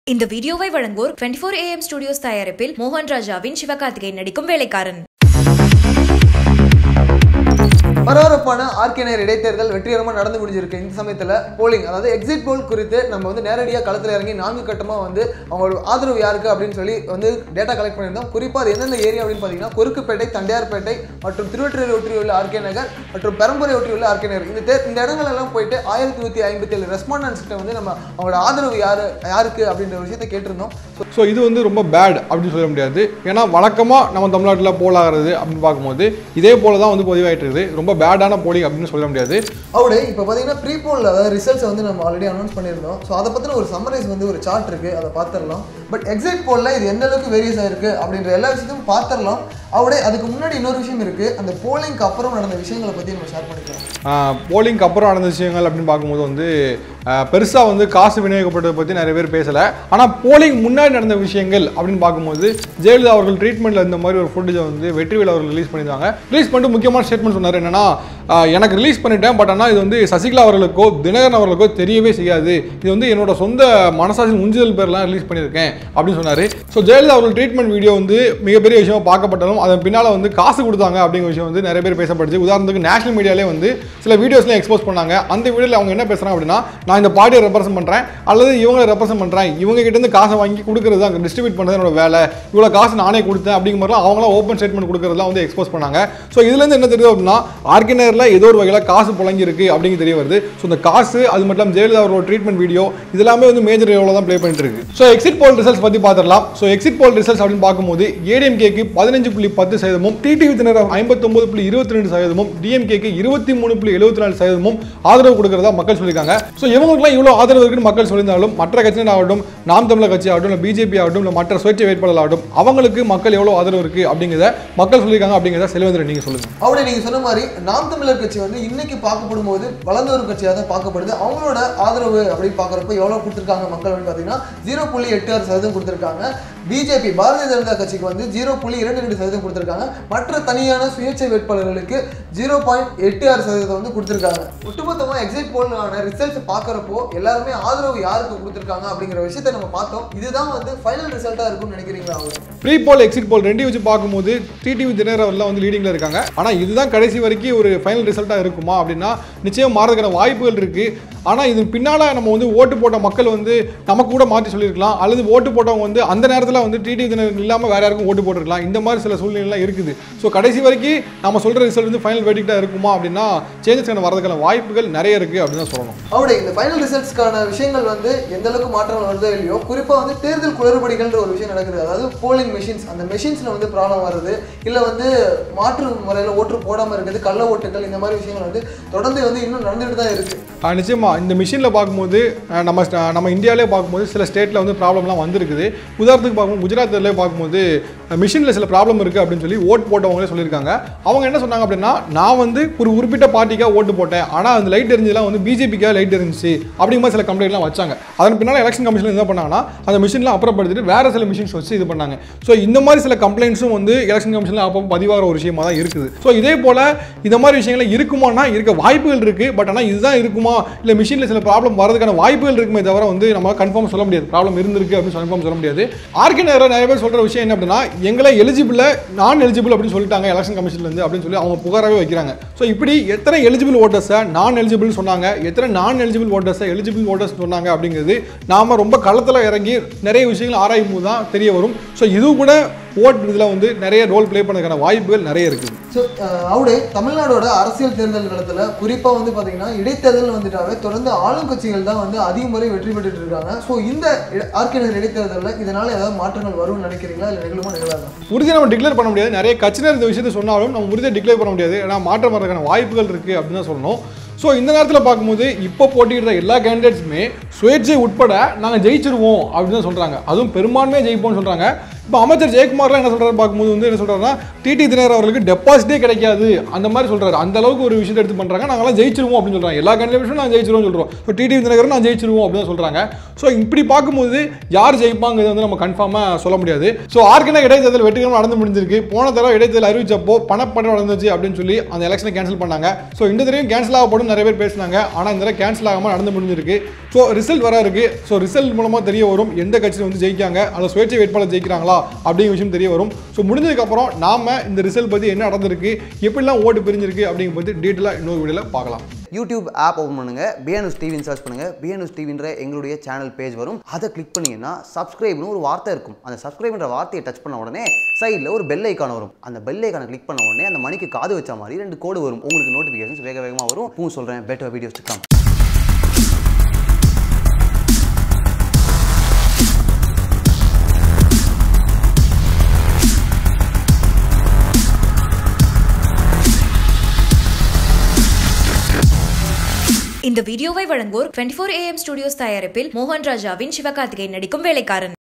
இந்த வீடியோவை வழங்குவோர் 24 ஃபோர் ஏஎம் ஸ்டுடியோஸ் தயாரிப்பில் மோகன் ராஜாவின் சிவகார்த்திகேயன் நடிக்கும் வேலைக்காரன் பரபரப்பான ஆர்கேனர் இடைத்தேர்தல் வெற்றிகரமாக நடந்து முடிஞ்சிருக்கு இந்த சமயத்தில் போலிங் அதாவது எக்ஸிட் போல் குறித்து நம்ம வந்து நேரடியாக களத்தில் இறங்கி நான்கு கட்டமாக வந்து அவங்களோட ஆதரவு யாருக்கு அப்படின்னு சொல்லி வந்து டேட்டா கலெக்ட் பண்ணியிருந்தோம் குறிப்பாக அது எந்தெந்த ஏரியா அப்படின்னு பார்த்தீங்கன்னா குறுக்குப்பேட்டை தண்டையார்பேட்டை மற்றும் திருவொற்றியூர் ஒற்றியுள்ள ஆர்கே நகர் மற்றும் பெரம்புரை ஒற்றியுள்ள ஆர்கே நகர் இந்த தே இந்த இடங்கள் எல்லாம் போயிட்டு ஆயிரத்தி நூற்றி ஐம்பத்தி ஏழு ரெஸ்பாண்டன்ஸ்கிட்ட வந்து நம்ம அவங்களோட ஆதரவு யாரு யாருக்கு அப்படின்ற விஷயத்தை கேட்டிருந்தோம் ஸோ இது வந்து ரொம்ப பேட் அப்படின்னு சொல்ல முடியாது ஏன்னா வழக்கமாக நம்ம தமிழ்நாட்டில் போல் ஆகிறது அப்படின்னு பார்க்கும்போது இதே போல தான் வந்து பதிவாயிட்டு இருக்குது ரொம்ப பேடான போலிங் அப்படின்னு சொல்ல முடியாது அவரு இப்போ பார்த்தீங்கன்னா ப்ரீ போலில் அதாவது ரிசல்ட்ஸ் வந்து நம்ம ஆல்ரெடி அனௌன்ஸ் பண்ணியிருந்தோம் ஸோ அதை பற்றின ஒரு சம்மரைஸ் வந்து ஒரு சார்ட் இருக்குது அதை பார்த்துடலாம் பட் எக்ஸிட் போலில் இது எந்த அளவுக்கு வேரியஸ் ஆயிருக்கு அப்படின்ற எல்லா விஷயத்தையும் பார்த்துடலாம் அவரே அதுக்கு முன்னாடி இன்னொரு விஷயம் இருக்குது அந்த போலிங்க்கு அப்புறம் நடந்த விஷயங்களை பற்றி நம்ம ஷேர் பண்ணிக்கலாம் போலிங்க்கு அப்புறம் நடந்த விஷயங்கள் அப்படின்னு பார்க்கும்போது வந்து பெருசாக வந்து காசு விநியோகிக்கப்பட்டதை பற்றி நிறைய பேர் பேசலை ஆனால் போலிங் முன்னாடி நடந்த விஷயங்கள் அப்படின்னு பார்க்கும்போது ஜெயலலிதா அவர்கள் ட்ரீட்மெண்ட்டில் இந்த மாதிரி ஒரு ஃபுட்டேஜை வந்து வெற்றிவேல் அவர்கள் ரிலீஸ் பண்ணியிருந்தாங்க ரிலீஸ் பண்ணிட்டு முக்கியமான ஸ்டேட்மெண்ட் சொன்னார் என்னன்னா ஆஹ் எனக்கு ரிலீஸ் பண்ணிட்டேன் பட் ஆனால் இது வந்து சசிகலா அவர்களுக்கோ தினகரன் அவர்களுக்கோ தெரியவே செய்யாது இது வந்து என்னோட சொந்த மனசாட்சி உஞ்சுதல் பேர்லாம் ரிலீஸ் பண்ணியிருக்கேன் அப்படின்னு சொன்னார் ஸோ ஜெயலலிதா அவர்கள் ட்ரீட்மெண்ட் வீடியோ வந்து மிகப்பெரிய விஷயமா பார்க்கப்பட்டாலும் அதன் பின்னால் வந்து காசு கொடுத்தாங்க அப்படிங்கிற விஷயம் வந்து நிறைய பேர் பேசப்படுச்சு உதாரணத்துக்கு நேஷனல் மீடியாலே வந்து சில வீடியோஸ்லாம் எக்ஸ்போஸ் பண்ணாங்க அந்த வீடியோவில் அவங்க என்ன பேசுகிறாங்க அப்படின்னா நான் இந்த பார்ட்டியை ரெப்ரசென்ட் பண்ணுறேன் அல்லது இவங்களை ரெப்ரசென்ட் பண்ணுறேன் இவங்க கிட்ட இருந்து காசை வாங்கி கொடுக்குறது அங்கே டிஸ்ட்ரிபியூட் பண்ணுறது என்னோட வேலை இவ்வளோ காசு நானே கொடுத்தேன் அப்படிங்கிற மாதிரிலாம் அவங்களாம் ஓப்பன் ஸ்டேட்மெண்ட் கொடுக்குறதுலாம் வந்து எக்ஸ்போஸ் பண்ணாங்க ஸோ இதுலேருந்து என்ன தெரியுது அப்படின்னா ஆர்கினரில் ஏதோ ஒரு வகையில் காசு புழங்கி இருக்கு அப்படிங்க தெரிய வருது ஸோ இந்த காசு அது மட்டும் இல்லாமல் ஜெயலலிதா அவரோட ட்ரீட்மெண்ட் வீடியோ இதெல்லாமே வந்து மேஜர் லெவலில் தான் ப்ளே பண்ணிட்டு இருக்கு ஸோ எக்ஸிட் போல் ரிசல்ட்ஸ் பற்றி பார்த்துடலாம் ஸோ எக்ஸிட் போல் ரிசல்ட்ஸ் அப்படின்னு பார்க்கும்போது ஏடிஎம்கேக்கு பதினஞ்சு புள்ளி பத்து சதவீதமும் டிடிவி தினர் ஐம்பத்தொம்பது புள்ளி இருபத்தி ரெண்டு சதவீதமும் டிஎம்கேக்கு இருபத்தி மூணு புள்ளி எழுபத்தி நாலு சதவீதமும் ஆதரவு கொடுக்குறதா மக்கள் சொல்லியிருக்காங்க ஸோ இவங்களுக்குலாம் இவ்வளோ ஆதரவு இருக்குன்னு மக்கள் சொல்லியிருந்தாலும் மற்ற கட்சியினர் ஆகட்டும் நாம் தமிழர் கட்சி ஆகட்டும் இல்லை பிஜேபி ஆகட்டும் இல்லை மற்ற சுயேட்சை வேட்பாளர் ஆகட்டும் அவங்களுக்கு மக்கள் எவ்வளோ ஆதரவு இருக்கு அப்படிங்கிறத மக்கள் சொல்லியிருக்காங்க அப்படிங்கிறத செல்வந்திரன் நீங்கள் சொல்லுங்க அவரே நீங்கள் சொன்ன மாதிரி நாம் தமிழர் கட்சி வந்து இன்னைக்கு பார்க்கப்படும் போது வளர்ந்த ஒரு கட்சியாக தான் பார்க்கப்படுது அவங்களோட ஆதரவு அப்படின்னு பார்க்குறப்ப எவ்வளோ கொடுத்துருக்காங்க மக்கள் அப்படின்னு பார்த்தீங்கன்னா ஜீரோ புள்ளி எட்டு ஆறு சதவீதம் கொடுத்துருக்காங்க பிஜேபி பாரதிய ஜனதா கட்சிக்கு வந்து ஜீரோ புள்ளி இரண்டு ரெண்டு சதவீதம் கொடுத்துருக்காங்க மற்ற தனியான சுயேட்சை வேட்பாளர்களுக்கு ஜீரோ பாயிண்ட் எட்டு ஆறு சதவீதம் வந்து கொடுத்துருக்காங்க ஒட்டுமொத்தமாக எக்ஸிட் போலான ரிசல்ட்ஸ் பார்க்குறப்போ எல்லாருமே ஆதரவு யாருக்கு கொடுத்துருக்காங்க அப்படிங்கிற விஷயத்தை நம்ம பார்த்தோம் இதுதான் வந்து ஃபைனல் ரிசல்ட்டாக இருக்கும்னு நினைக்கிறீங்களா அவங்க ப்ரீ போல் எக்ஸிட் போல் ரெண்டையும் வச்சு பார்க்கும்போது டிடிவி தினர் அவர்லாம் வந்து லீடிங்கில் இருக்காங்க ஆனால் இதுதான் கடைசி வரைக்கும் ஒரு ஃபைனல் ரிசல்ட்டாக இருக்குமா அப்படின்னா நிச்சயம் மாறதுக்கான வாய்ப்புகள் இருக்குது ஆனால் இது பின்னால் நம்ம வந்து ஓட்டு போட்ட மக்கள் வந்து நமக்கு கூட மாற்றி சொல்லியிருக்கலாம் அல்லது ஓட்டு போட்டவங்க வந்து அந்த நேரத்தில் வந்து டிடிவி தினர் இல்லாமல் வேற யாருக்கும் ஓட்டு போட்டிருக்கலாம் இந்த மாதிரி சில சூழ்நிலைலாம் இருக்குது ஸோ கடைசி வரைக்கும் நம்ம சொல்கிற ரிசல்ட் வந்து ஃபைனல் வெடிக்டாக இருக்குமா அப்படின்னா சேஞ்சஸ் வரதுக்கான வாய்ப்புகள் நிறைய இருக்குது அப்படின்னு தான் சொல்லணும் அவருடைய இந்த ஃபைனல் ரிசல்ட்ஸ்க்கான விஷயங்கள் வந்து எந்த அளவுக்கு மாற்றங்கள் வருதோ இல்லையோ குறிப்பாக வந்து தேர்தல் குளறுபடிகள்ன்ற ஒரு விஷயம் நடக்குது அதாவது போலிங் மெஷின்ஸ் அந்த மெஷின்ஸில் வந்து ப்ராப்ளம் வருது இல்லை வந்து மாற்று முறையில் ஓட்டு போடாமல் இருக்குது கள்ள ஓட்டுகள் இந்த மாதிரி விஷயங்கள் வந்து தொடர்ந்து வந்து இன்னும் நடந்துட்டு தான் இருக்குது ஆஹ் நிச்சயமா இந்த மிஷினில் பார்க்கும்போது ஆஹ் நம்ம ஸ்ட- நம்ம இந்தியாவிலே பார்க்கும்போது சில ஸ்டேட்டில் வந்து ப்ராப்ளம்லாம் வந்திருக்குது உதாரணத்துக்கு பார்க்கும்போது குஜராத்தில் பார்க்கும்போது மிஷினில் சில ப்ராப்ளம் இருக்குது அப்படின்னு சொல்லி ஓட் போட்டவங்களே சொல்லியிருக்காங்க அவங்க என்ன சொன்னாங்க அப்படின்னா நான் வந்து ஒரு குறிப்பிட்ட பார்ட்டிக்காக ஓட்டு போட்டேன் ஆனால் அந்த லைட் எரிஞ்சதுலாம் வந்து பிஜேபிக்காக லைட் எரிஞ்சிச்சு அப்படிங்கிற மாதிரி சில கம்ப்ளைண்ட்லாம் வச்சாங்க அதன் பின்னால் எலெக்ஷன் கமிஷன் என்ன பண்ணாங்கன்னா அந்த மிஷின்லாம் அப்புறப்படுத்திட்டு வேறு சில மிஷின்ஸ் வச்சு இது பண்ணாங்க ஸோ இந்த மாதிரி சில கம்ப்ளைண்ட்ஸும் வந்து எலெக்ஷன் கமிஷனில் அப்போ பதிவாகிற ஒரு விஷயமா தான் இருக்குது ஸோ இதே போல் இந்த மாதிரி விஷயங்கள் இருக்குமானா இருக்க வாய்ப்புகள் இருக்குது பட் ஆனால் இதுதான் இருக்குமா இல்லை மிஷினில் சில ப்ராப்ளம் வரதுக்கான வாய்ப்புகள் இருக்குமே தவிர வந்து நம்ம கன்ஃபார்ம் சொல்ல முடியாது ப்ராப்ளம் இருந்திருக்கு அப்படின்னு கன்ஃபார்ம் சொல்ல முடியாது ஆர்கே நேரம் நிறைய பேர் சொல்கிற விஷயம் என்ன அப்படின்னா எங்களை எலிஜிபிள் நான் எலிஜிபிள் அப்படின்னு சொல்லிட்டாங்க எலெக்ஷன் கமிஷன்லேருந்து அப்படின்னு சொல்லி அவங்க புகாராகவே வைக்கிறாங்க ஸோ இப்படி எத்தனை எலிஜிபிள் ஓட்டர்ஸை நான் எலிஜிபிள் சொன்னாங்க எத்தனை நான் எலிஜிபிள் ஓட்டர்ஸை எலிஜிபிள் ஓட்டர்ஸ் சொன்னாங்க அப்படிங்கிறது நாம ரொம்ப களத்தில் இறங்கி நிறைய விஷயங்கள் ஆராயும் போது தான் தெரிய வரும் ஸோ இது கூட ஓட் இதில் வந்து நிறைய ரோல் ப்ளே பண்ணதுக்கான வாய்ப்புகள் நிறைய இருக்குது ஸோ அவரு தமிழ்நாடோட அரசியல் தேர்தல் காலத்தில் குறிப்பாக வந்து பார்த்தீங்கன்னா இடைத்தேர்தல் வந்துட்டாவே தொடர்ந்து ஆளும் கட்சிகள் தான் வந்து அதிக முறை வெற்றி பெற்றுட்டு இருக்காங்க ஸோ இந்த ஆர்கேனர் இடைத்தேர்தலில் இதனால ஏதாவது மாற்றங்கள் வரும்னு நினைக்கிறீங்களா இல்லை நிகழுமா நிகழாதா உறுதியை நம்ம டிக்ளேர் பண்ண முடியாது நிறைய கட்சியினர் இந்த விஷயத்தை சொன்னாலும் நம்ம உறுதியை டிக்ளேர் பண்ண முடியாது ஏன்னா மாற்றம் வரதுக்கான வாய்ப்புகள் இருக்குது அப்படின்னு தான் சொல்லணும் ஸோ இந்த நேரத்தில் பார்க்கும்போது இப்போ போட்டியிடுற எல்லா கேண்டிடேட்ஸுமே சுயேட்சை உட்பட நாங்கள் ஜெயிச்சிருவோம் அப்படின்னு தான் சொல்கிறாங்க அதுவும் பெரும்பான்மையாக ஜெயிப்போம்னு சொல்கிறாங்க இப்போ அமைச்சர் ஜெயக்குமார்லாம் என்ன சொல்றாரு பார்க்கும்போது வந்து என்ன சொல்றாருன்னா டிடி தினகர் அவர்களுக்கு டெபாசிட்டே கிடைக்காது அந்த மாதிரி சொல்றாரு அந்த அளவுக்கு ஒரு விஷயத்தை எடுத்து பண்றாங்க நாங்களாம் ஜெயிச்சிருவோம் அப்படின்னு சொல்றாங்க எல்லா கண்டிப்பாக நான் ஜெயிச்சிருவோம் சொல்றோம் ஸோ டிடி தினகர் நான் ஜெயிச்சிருவோம் அப்படின்னு சொல்றாங்க ஸோ இப்படி பார்க்கும்போது யார் ஜெயிப்பாங்கிறது வந்து நம்ம கன்ஃபார்மாக சொல்ல முடியாது ஸோ ஆர்கனை இடைத்தேர்தல் வெற்றிகரமாக நடந்து முடிஞ்சிருக்கு போன தடவை இடைத்தேர்தல் அறிவிச்சப்போ பணப்படம் நடந்துச்சு அப்படின்னு சொல்லி அந்த எலெக்ஷனை கேன்சல் பண்ணாங்க ஸோ இந்த தடவையும் கேன்சல் ஆகப்படும் நிறைய பேர் பேசினாங்க ஆனால் இந்த தடவை கேன்சல் ஆகாமல் நடந்து முடிஞ்சிருக்கு ஸோ ரிசல்ட் வர இருக்கு ஸோ ரிசல்ட் மூலமாக தெரிய வரும் எந்த கட்சியில் வந்து ஜெயிக்காங்க அல்லது சுயேட்சை வேட்பாளர் ஜெயிக்கிறாங்களா அப்படிங்கிற விஷயம் தெரிய வரும் ஸோ முடிஞ்சதுக்கப்புறம் நாம இந்த ரிசல்ட் பற்றி என்ன நடந்திருக்கு எப்படிலாம் ஓட்டு பிரிஞ்சிருக்கு அப்படிங்கிற பற்றி டீட்டெயிலாக இன்னொரு வீடியோவில் பார்க்கலாம் யூடியூப் ஆப் ஓப்பன் பண்ணுங்க பிஎன்எஸ் டிவின்னு சர்ச் பண்ணுங்க பிஎன்எஸ் டிவின்ற எங்களுடைய சேனல் பேஜ் வரும் அதை கிளிக் பண்ணீங்கன்னா சப்ஸ்கிரைப்னு ஒரு வார்த்தை இருக்கும் அந்த சப்ஸ்கிரைப்ன்ற வார்த்தையை டச் பண்ண உடனே சைடில் ஒரு பெல் ஐக்கான் வரும் அந்த பெல் ஐக்கானை கிளிக் பண்ண உடனே அந்த மணிக்கு காது வச்ச மாதிரி ரெண்டு கோடு வரும் உங்களுக்கு நோட்டிஃபிகேஷன்ஸ் வேக வேகமாக வரும் பூ சொல்கிறேன் பெட்டர் வீடியோஸ் கம் இந்த வீடியோவை வழங்குவோர் 24 ஃபோர் ஏஎம் ஸ்டுடியோஸ் தயாரிப்பில் மோகன் ராஜாவின் சிவகார்த்திகேயன் நடிக்கும் வேலைக்காரன்